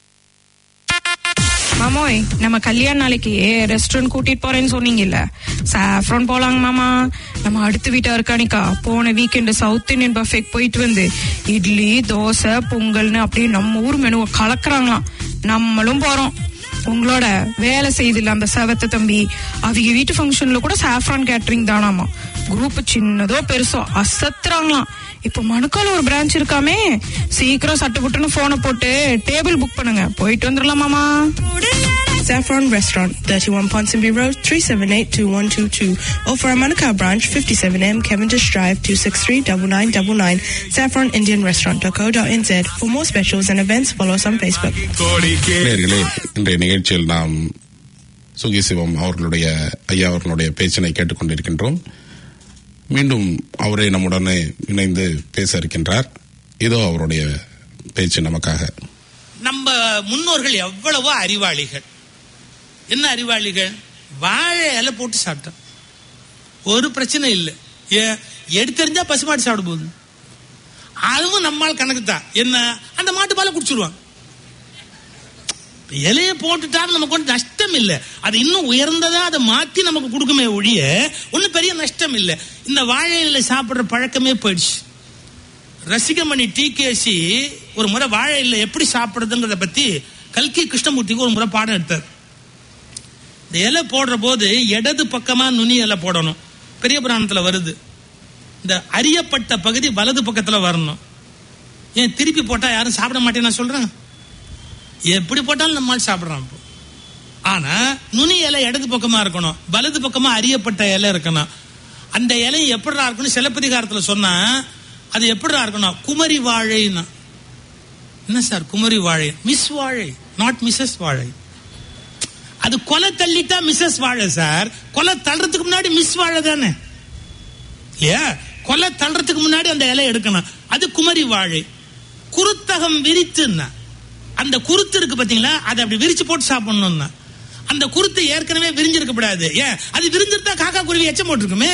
மாமோய் நம்ம கல்யாண நாளைக்கு ரெஸ்டாரண்ட் கூட்டிட்டு போறேன்னு சொன்னீங்கல்ல சாஃப்ரான் போலாங்க மாமா நம்ம அடுத்த வீட்டா இருக்கானிக்கா போன வீக்கெண்டு சவுத் இந்தியன் பஃபேக் போயிட்டு வந்து இட்லி தோசை பொங்கல்னு அப்படியே நம்ம ஊர் மெனுவை கலக்குறாங்களாம் நம்மளும் போறோம் உங்களோட வேலை செய்தில்ல அந்த செவத்த தம்பி அவங்க வீட்டு ஃபங்க்ஷன்ல கூட சாஃப்ரான் கேட்டரிங் தானாமா குரூப் சின்னதோ பெருசோ அசத்துறாங்களாம் இப்ப மணுக்கால ஒரு பிரான்ச் இருக்காமே சீக்கிரம் சட்டு புட்டுன்னு போனை போட்டு டேபிள் புக் பண்ணுங்க போயிட்டு வந்துடலாமாமா Saffron Restaurant, 31 Ponsonby Road, 378-2122. Or for our Manukau branch, 57M Cavendish Drive, 263-9999. Saffron Indian Restaurant.co.nz. For more specials and events, follow us on Facebook. நேயர்களே இன்றைய நிகழ்ச்சியில் நாம் சுகி சிவம் அவர்களுடைய ஐயா அவர்களுடைய பேச்சினை கேட்டுக்கொண்டிருக்கின்றோம் மீண்டும் அவரே நம்முடனே இணைந்து பேச இருக்கின்றார் இதோ அவருடைய பேச்சு நமக்காக நம்ம முன்னோர்கள் எவ்வளவோ அறிவாளிகள் என்ன அறிவாளிகள் வாழை இலை போட்டு சாப்பிட்டோம் ஒரு பிரச்சனை இல்லை ஏன் எடுத்தெறிஞ்சா பசுமாட்டு சாப்பிட போகுது அதுவும் நம்மால் கணக்கு தான் என்ன அந்த மாட்டு பாலை குடிச்சிருவாங்க இலைய போட்டுட்டா நமக்கு ஒன்றும் நஷ்டம் இல்லை அது இன்னும் உயர்ந்ததா அதை மாத்தி நமக்கு கொடுக்குமே ஒழிய ஒன்றும் பெரிய நஷ்டம் இல்லை இந்த வாழை இலை சாப்பிடுற பழக்கமே போயிடுச்சு ரசிகமணி டிகேசி ஒரு முறை வாழை இலை எப்படி சாப்பிடுறதுங்கிறத பத்தி கல்கி கிருஷ்ணமூர்த்திக்கு ஒரு முறை பாடம் எடுத்தார் இந்த இலை போடுற போது இடது பக்கமா நுனி இலை போடணும் பெரிய புராணத்துல வருது இந்த அறியப்பட்ட பகுதி வலது பக்கத்துல வரணும் ஏன் திருப்பி போட்டா யாரும் சாப்பிட மாட்டேன்னு நான் சொல்றேன் எப்படி போட்டாலும் நம்மால் சாப்பிடுறான் இப்போ ஆனா நுனி இலை இடது பக்கமா இருக்கணும் வலது பக்கமா அறியப்பட்ட இலை இருக்கணும் அந்த இலை எப்படிடா இருக்கணும் சிலப்பதிகாரத்துல சொன்னா அது எப்படிடா இருக்கணும் குமரி வாழைன்னா என்ன சார் குமரி வாழை மிஸ் வாழை நாட் மிஸ்ஸஸ் வாழை அது கொலை தள்ளிட்டா மிஸ்ஸஸ் வாழை சார் கொலை தள்ளுறதுக்கு முன்னாடி மிஸ் வாழை தானே இல்லையா கொலை தள்ளுறதுக்கு முன்னாடி அந்த இலை எடுக்கணும் அது குமரி வாழை குருத்தகம் விரித்துன்னா அந்த குருத்து இருக்கு பாத்தீங்களா அதை அப்படி விரிச்சு போட்டு சாப்பிடணும்னா அந்த குருத்து ஏற்கனவே விரிஞ்சிருக்க கூடாது ஏன் அது விரிஞ்சிருந்தா காக்கா குருவி எச்சம் போட்டிருக்குமே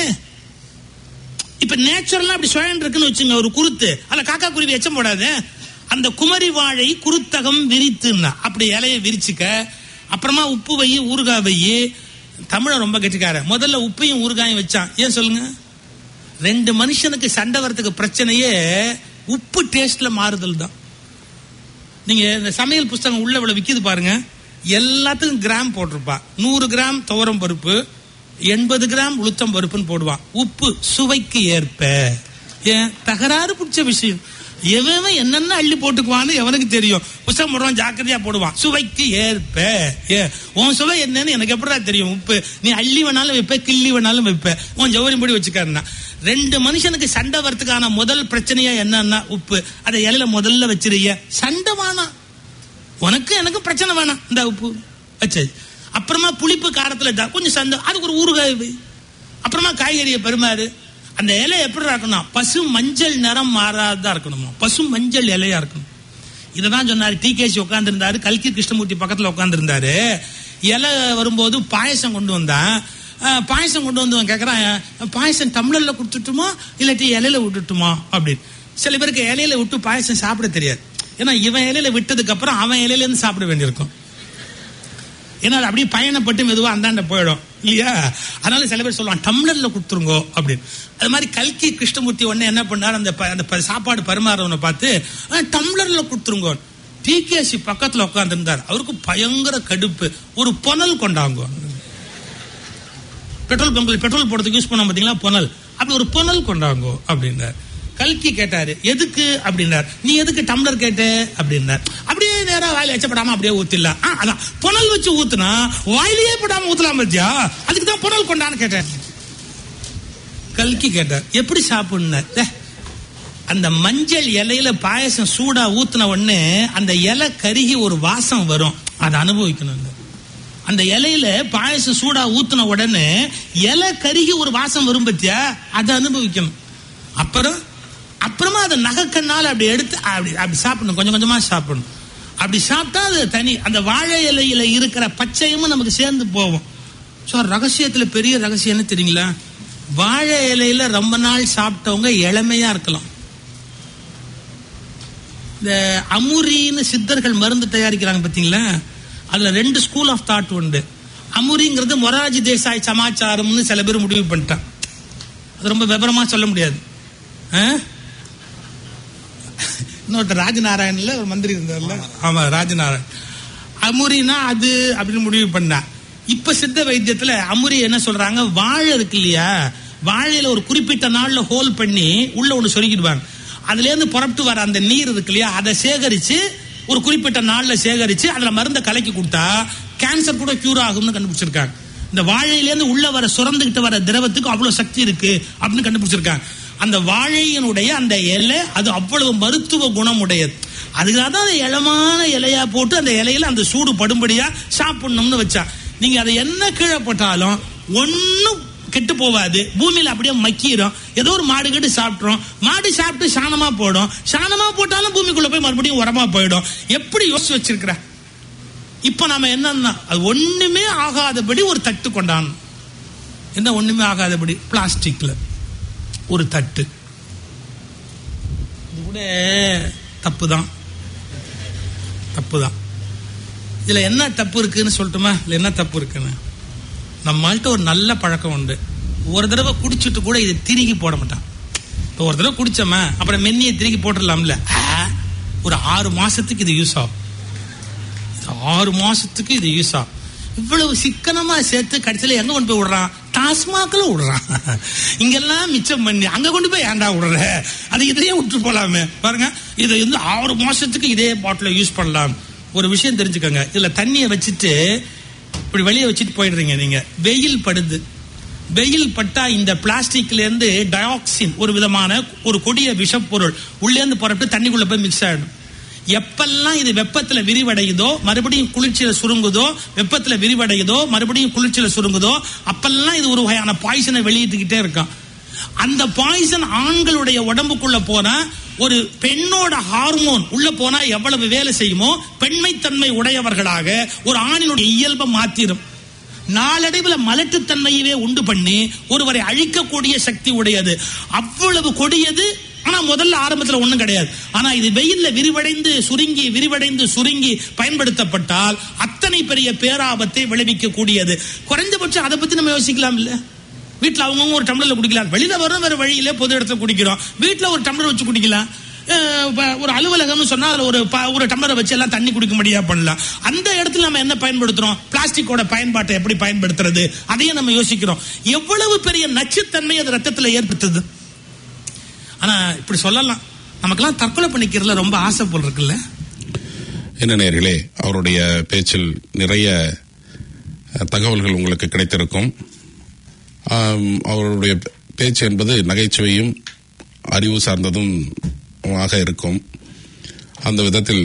இப்ப நேச்சுரலா அப்படி சுழன் இருக்குன்னு வச்சுங்க ஒரு குருத்து அதுல காக்கா குருவி எச்சம் போடாது அந்த குமரி வாழை குருத்தகம் விரித்துன்னா அப்படி இலைய விரிச்சுக்க அப்புறமா உப்பு வை ஊறுகாய் வை தமிழ ரொம்ப கெட்டிக்கார முதல்ல உப்பையும் ஊறுகாயும் வச்சான் ஏன் சொல்லுங்க ரெண்டு மனுஷனுக்கு சண்டை வரதுக்கு பிரச்சனையே உப்பு டேஸ்ட்ல மாறுதல் தான் நீங்க இந்த சமையல் புஸ்தகம் உள்ள இவ்வளவு விக்குது பாருங்க எல்லாத்துக்கும் கிராம் போட்டிருப்பா நூறு கிராம் துவரம் பருப்பு எண்பது கிராம் உளுத்தம் பருப்புன்னு போடுவான் உப்பு சுவைக்கு ஏற்ப ஏன் தகராறு பிடிச்ச விஷயம் எவன் என்னென்ன அள்ளி போட்டுக்குவான்னு எவனுக்கு தெரியும் புஸ்தகம் போடுவான் ஜாக்கிரதையா போடுவான் சுவைக்கு ஏற்ப ஏ உன் சுவை என்னன்னு எனக்கு எப்படா தெரியும் உப்பு நீ அள்ளி வேணாலும் வைப்ப கிள்ளி வேணாலும் வைப்ப உன் ஜவுரின்படி வச்சுக்காருன்னா ரெண்டு மனுஷனுக்கு சண்டை வரத்துக்கான முதல் பிரச்சனையா என்னன்னா உப்பு அதை இலையில முதல்ல வச்சிருக்க சண்டை வேணாம் உனக்கு எனக்கு பிரச்சனை வேணாம் இந்த உப்பு வச்சு அப்புறமா புளிப்பு காரத்துல ஜா- கொஞ்சம் சந்த அதுக்கு ஒரு ஊறுகாய் வை. அப்புறமா காய்கறியை பரிமாறு அந்த இலை எப்படி இருக்கணும் பசு மஞ்சள் நிறம் மாறாததா இருக்கணுமா பசு மஞ்சள் இலையா இருக்கணும் இததான் சொன்னாரு டி கேசி உட்காந்துருந்தாரு கல்கி கிருஷ்ணமூர்த்தி பக்கத்துல உட்காந்துருந்தாரு இலை வரும்போது பாயசம் கொண்டு வந்தான் அஹ், பாயசம் கொண்டு வந்து கேக்குறான் பாயசம் டம்ளர்ல கொடுத்துட்டுமா இல்லாட்டி இலையில விட்டுட்டுமா அப்படின்னு சில பேருக்கு இலையில விட்டு பாயசம் சாப்பிட தெரியாது ஏன்னா இவன் இலையில விட்டதுக்கு அப்புறம் அவன் இலையில இருந்து சாப்பிட வேண்டியிருக்கும் ஏன்னா அது அப்படியே பயணப்பட்டு மெதுவா அந்தாண்ட போயிடும் இல்லையா அதனால சில பேர் சொல்லுவான் டம்ளர்ல கொடுத்துருங்கோ அப்படின்னு அது மாதிரி கல்கி கிருஷ்ணமூர்த்தி உடனே என்ன பண்ணார் அந்த ப- அந்த ப- சாப்பாடு பரிமாறவனை பார்த்து "ஆ, டம்ளர்ல கொடுத்துருங்கோ டிகேசி பக்கத்துல உட்கார்ந்திருந்தார் அவருக்கு பயங்கர கடுப்பு ஒரு புனல் கொண்டாங்க பெட்ரோல் பங்கில் பெட்ரோல் போடுறதுக்கு யூஸ் பண்ண பாத்தீங்களா புனல் அப்படி ஒரு புனல் கொண்டாங்கோ அப்படின்னார் கல்கி கேட்டாரு எதுக்கு அப்படின்னார் நீ எதுக்கு டம்ளர் கேட்ட அப்படின்னார் அப்படியே நேரா வாயில எச்சப்படாம அப்படியே ஊத்திடலாம் ஆ, அதான் புனல் வச்சு ஊத்துனா வாயிலேயே படாம ஊத்தலாம் பத்தியா அதுக்கு தான் புனல் கொண்டான்னு கேட்டேன் கல்கி கேட்டார் எப்படி சாப்பிடுனார் "டே, அந்த மஞ்சள் இலையில பாயசம் சூடா ஊத்துன உடனே அந்த இலை கருகி ஒரு வாசம் வரும் அதை அனுபவிக்கணும் அந்த இலையில பாயசம் சூடா ஊத்துன உடனே இலை கருகி ஒரு வாசம் வரும் பத்தியா அதை அனுபவிக்கணும் அப்புறம் அப்புறமா அதை நகைக்கண்ணால் அப்படி எடுத்து அப்படி அப்படி சாப்பிடணும் கொஞ்சம் கொஞ்சமா சாப்பிடணும் அப்படி சாப்பிட்டா அது தனி அந்த வாழை இலையில இருக்கிற பச்சையும் நமக்கு சேர்ந்து போகும் ஸோ ரகசியத்துல பெரிய ரகசியம் என்ன தெரியுங்களா வாழை இலையில ரொம்ப நாள் சாப்பிட்டவங்க இளமையா இருக்கலாம் இந்த அமுரின்னு சித்தர்கள் மருந்து தயாரிக்கிறாங்க பாத்தீங்களா அதுல ரெண்டு ஸ்கூல் ஆஃப் தாட் உண்டு அமுரிங்கிறது மொராஜி தேசாய் சமாச்சாரம்னு சில பேர் முடிவு பண்ணிட்டான் அது ரொம்ப விவரமா சொல்ல முடியாது ஆ? இன்னொருத்தர் ராஜநாராயண்ல ஒரு மந்திரி இருந்தார்ல ஆமா ராஜநாராயண் அமுரினா அது அப்படின்னு முடிவு பண்ணா இப்ப சித்த வைத்தியத்துல அமுரி என்ன சொல்றாங்க வாழை இருக்கு இல்லையா வாழையில ஒரு குறிப்பிட்ட நாள்ல ஹோல் பண்ணி உள்ள ஒண்ணு சொருகிடுவாங்க அதுல இருந்து புறப்பட்டு வர அந்த நீர் இருக்கு இல்லையா அதை சேகரிச்சு ஒரு குறிப்பிட்ட நாள்ல சேகரிச்சு அதுல மருந்தை கலக்கி கொடுத்தா கேன்சர் கூட கியூர் ஆகும்னு கண்டுபிடிச்சிருக்காங்க இந்த வாழையிலேருந்து உள்ள வர சுரந்துகிட்டு வர திரவத்துக்கு அவ்வளவு சக்தி இருக்கு அப்படின்னு கண்டுபிடிச்சிருக்காங்க அந்த வாழையினுடைய அந்த இலை அது அவ்வளவு மருத்துவ குணம் உடையது அதுக்காக தான் அந்த இளமான இலையா போட்டு அந்த இலையில அந்த சூடு படும்படியா சாப்பிடணும்னு வச்சா நீங்க அதை என்ன கீழே போட்டாலும் ஒன்னும் கெட்டு போவாது பூமியில அப்படியே மக்கிரும் ஏதோ ஒரு மாடு கெட்டு சாப்பிட்டுரும் மாடு சாப்பிட்டு சாணமா போடும் சாணமா போட்டாலும் பூமிக்குள்ள போய் மறுபடியும் உரமா போயிடும் எப்படி யோசிச்சு வச்சிருக்கிற இப்ப நாம என்னன்னா அது ஒண்ணுமே ஆகாதபடி ஒரு தட்டு கொண்டான் என்ன ஒண்ணுமே ஆகாதபடி பிளாஸ்டிக்ல ஒரு தட்டு இது கூட தப்பு தான் தப்பு தான் இதுல என்ன தப்பு இருக்குன்னு சொல்லட்டுமா இதுல என்ன தப்பு இருக்குன்னு நம்மள்ட்ட ஒரு நல்ல பழக்கம் உண்டு ஒரு தடவை குடிச்சிட்டு கூட இதை திருகி போட மாட்டான் இப்போ ஒரு தடவை குடிச்சோமா அப்புறம் மென்னியை திருகி போட்டுடலாம்ல ஆ, ஒரு ஆறு மாசத்துக்கு இது யூஸ் ஆகும் ஆறு மாசத்துக்கு இது யூஸ் ஆகும் இவ்வளவு சிக்கனமா சேர்த்து கடைசியில எங்க கொண்டு போய் விடுறான் டாஸ்மாக்ல விடுறான் இங்கெல்லாம் மிச்சம் பண்ணி அங்க கொண்டு போய் ஏன்டா விடுற அது இதையே விட்டு போலாமே பாருங்க இதை வந்து ஆறு மாசத்துக்கு இதே பாட்டில யூஸ் பண்ணலாம் ஒரு விஷயம் தெரிஞ்சுக்கோங்க இதுல தண்ணியை வச்சுட்டு இப்படி வெளியே வச்சுட்டு போயிடுறீங்க நீங்க வெயில் படுது வெயில் பட்டா இந்த பிளாஸ்டிக்ல இருந்து டயாக்சின் ஒரு விதமான ஒரு கொடிய விஷப்பொருள் உள்ளே இருந்து புறப்பட்டு தண்ணிக்குள்ள போய் மிக்ஸ் ஆயிடும் எப்பெல்லாம் இது வெப்பத்துல விரிவடையுதோ மறுபடியும் குளிர்ச்சியில சுருங்குதோ வெப்பத்துல விரிவடையுதோ மறுபடியும் குளிர்ச்சியில சுருங்குதோ அப்பெல்லாம் இது ஒரு வகையான பாய்சனை வெளியிட்டுக்கிட்டே இருக்கும் அந்த பாய்சன் ஆண்களுடைய உடம்புக்குள்ள போனா ஒரு பெண்ணோட ஹார்மோன் உள்ள போனா எவ்வளவு வேலை செய்யுமோ பெண்மைத்தன்மை உடையவர்களாக ஒரு ஆணினுடைய இயல்பை மாத்திரும் நாளடைவில் மலட்டுத்தன்மையவே உண்டு பண்ணி ஒருவரை அழிக்கக்கூடிய சக்தி உடையது அவ்வளவு கொடியது ஆனா முதல்ல ஆரம்பத்துல ஒண்ணும் கிடையாது ஆனா இது வெயில்ல விரிவடைந்து சுருங்கி விரிவடைந்து சுருங்கி பயன்படுத்தப்பட்டால் அத்தனை பெரிய பேராபத்தை விளைவிக்க கூடியது குறைந்தபட்சம் அதை பத்தி நம்ம யோசிக்கலாம் இல்ல வீட்டுல அவங்கவுங்க ஒரு டம்ளர்ல குடிக்கலாம் வெளியில வரும் வேற வழியில பொது இடத்துல குடிக்கிறோம் வீட்டுல ஒரு டம்ளர் வச்சு குடிக்கலாம் அஹ் இப்ப ஒரு அலுவலகம்னு சொன்னா அதுல ஒரு ப- ஒரு டம்ளரை வச்சு எல்லாம் தண்ணி குடிக்க முடியா பண்ணலாம் அந்த இடத்துல நம்ம என்ன பயன்படுத்துறோம் பிளாஸ்டிக்கோட பயன்பாட்டை எப்படி பயன்படுத்துறது அதையும் நம்ம யோசிக்கிறோம் எவ்வளவு பெரிய நச்சுத்தன்மை அது ரத்தத்துல ஏற்படுத்துது ஆனா இப்படி சொல்லலாம் நமக்கெல்லாம் தற்கொலை பண்ணிக்கிறதுல ரொம்ப ஆசை போல் இருக்குல்ல என்ன நேர்களே அவருடைய பேச்சில் நிறைய அஹ், தகவல்கள் உங்களுக்கு கிடைத்திருக்கும் ஆம், அவருடைய பேச்சு என்பது நகைச்சுவையும் அறிவு சார்ந்ததும் ஆக இருக்கும் அந்த விதத்தில்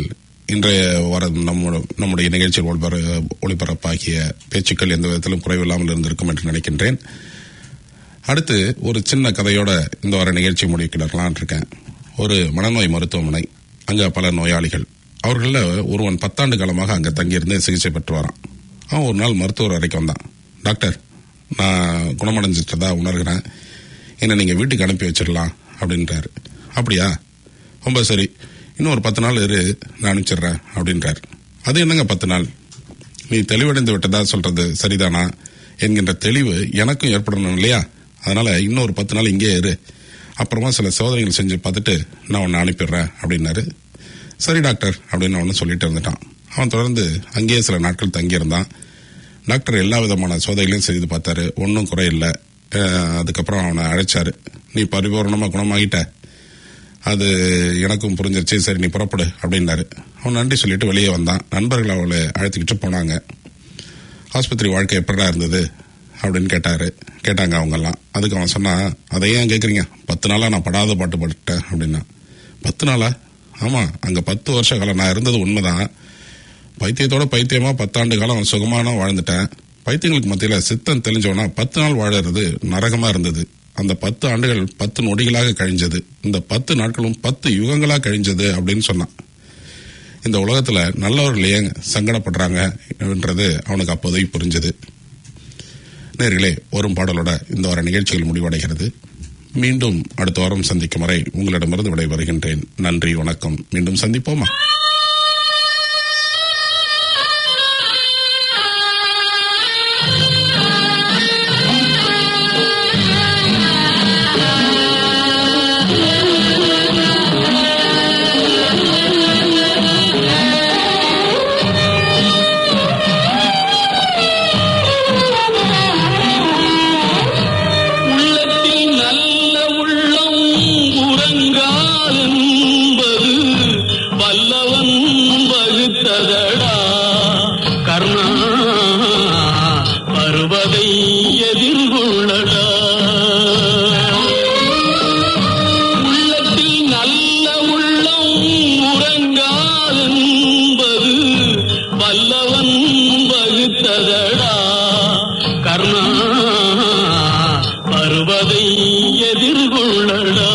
இன்றைய வர நம்முடைய நம்முடைய நிகழ்ச்சியில் ஒளிபர ஒளிபரப்பாகிய பேச்சுக்கள் எந்த விதத்திலும் குறைவில்லாமல் இருந்திருக்கும் என்று நினைக்கின்றேன் அடுத்து ஒரு சின்ன கதையோட இந்த வார நிகழ்ச்சி முடிக்கிடலான் இருக்கேன் ஒரு மனநோய் மருத்துவமனை அங்க பல நோயாளிகள் அவர்களில் ஒருவன் பத்தாண்டு காலமாக அங்க தங்கியிருந்து சிகிச்சை பெற்று வரான் அவன் ஒரு நாள் மருத்துவர் அறைக்கு வந்தான் டாக்டர் நான் குணமடைஞ்சிட்டதா உணர்கிறேன் என்னை நீங்க வீட்டுக்கு அனுப்பி வச்சிடலாம் அப்படின்றாரு அப்படியா ரொம்ப சரி இன்னும் ஒரு பத்து நாள் இரு நான் அனுப்பிச்சிடுறேன் அப்படின்றாரு அது என்னங்க பத்து நாள் நீ தெளிவடைந்து விட்டதா சொல்றது சரிதானா என்கின்ற தெளிவு எனக்கும் ஏற்படணும் இல்லையா அதனால இன்னும் ஒரு பத்து நாள் இங்கே இரு அப்புறமா சில சோதனைகள் செஞ்சு பார்த்துட்டு நான் உன்னை அனுப்பிடுறேன் அப்படின்னாரு சரி டாக்டர் அப்படின்னு அவனு சொல்லிட்டு இருந்துட்டான் அவன் தொடர்ந்து அங்கேயே சில நாட்கள் தங்கியிருந்தான் டாக்டர் எல்லா விதமான சோதனைகளையும் செய்து பார்த்தாரு ஒன்றும் குறையில்லை அஹ் அதுக்கப்புறம் அவனை அழைச்சாரு நீ பரிபூர்ணமா குணமாகிட்ட அது எனக்கும் புரிஞ்சிருச்சு சரி நீ புறப்படு அப்படின்னாரு அவன் நன்றி சொல்லிட்டு வெளியே வந்தான் நண்பர்கள் அவளை அழைத்துக்கிட்டு போனாங்க ஆஸ்பத்திரி வாழ்க்கை எப்படா இருந்தது அப்படின்னு கேட்டாரு கேட்டாங்க அவங்கெல்லாம் அதுக்கு அவன் சொன்னான் அதை ஏன் கேட்குறீங்க பத்து நாளா நான் படாத பாட்டு பட்டுட்டேன் அப்படின்னா பத்து நாளா ஆமா அங்க பத்து வருஷ காலம் நான் இருந்தது உண்மைதான் பைத்தியத்தோட பைத்தியமா பத்தாண்டு காலம் சுகமான வாழ்ந்துட்டேன் பைத்தியங்களுக்கு மத்தியில சித்தம் தெளிஞ்சவனா பத்து நாள் வாழறது நரகமா இருந்தது அந்த பத்து ஆண்டுகள் பத்து நொடிகளாக கழிஞ்சது இந்த பத்து நாட்களும் பத்து யுகங்களா கழிஞ்சது அப்படின்னு சொன்னான் இந்த உலகத்துல நல்லவர்கள் ஏன் சங்கடப்படுறாங்க என்றது அவனுக்கு அப்போதைக்கு புரிஞ்சது நேர்களே வரும் பாடலோட இந்த வார நிகழ்ச்சிகள் முடிவடைகிறது மீண்டும் அடுத்த வாரம் சந்திக்கும் வரை உங்களிடமிருந்து விடைபெறுகின்றேன் நன்றி வணக்கம் மீண்டும் சந்திப்போமா உள்ளத்தில் நல்ல உள்ளம் உறங்காலென்பது வல்லவன் வகுத்ததடா கர்ணா பருவதை எதிர்கொள்ளடா உள்ளத்தில் நல்ல உள்ளம் உறங்காலென்பது வல்லவன் வகுத்ததடா கர்ணா பருவதை எதிர்கொள்ளடா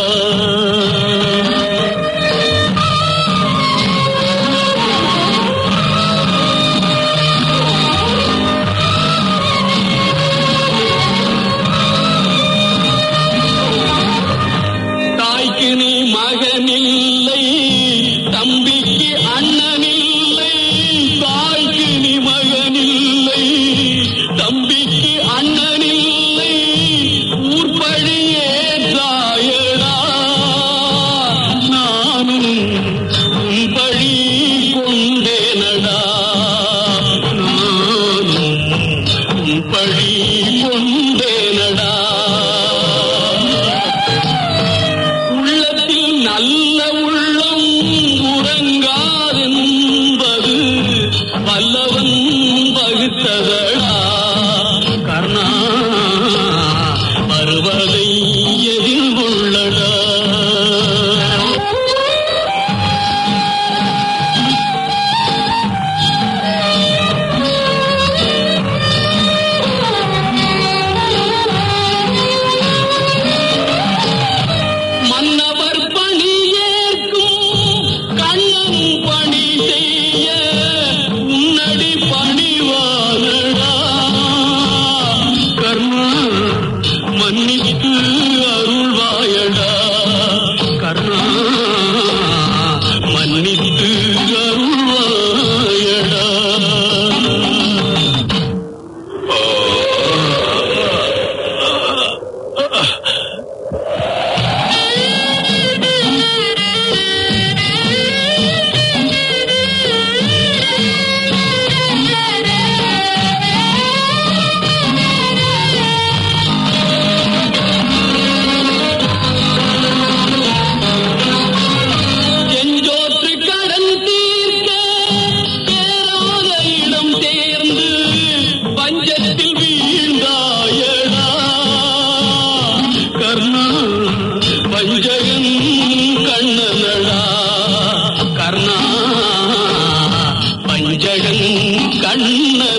கண்ணழகன் கண்ணழகன்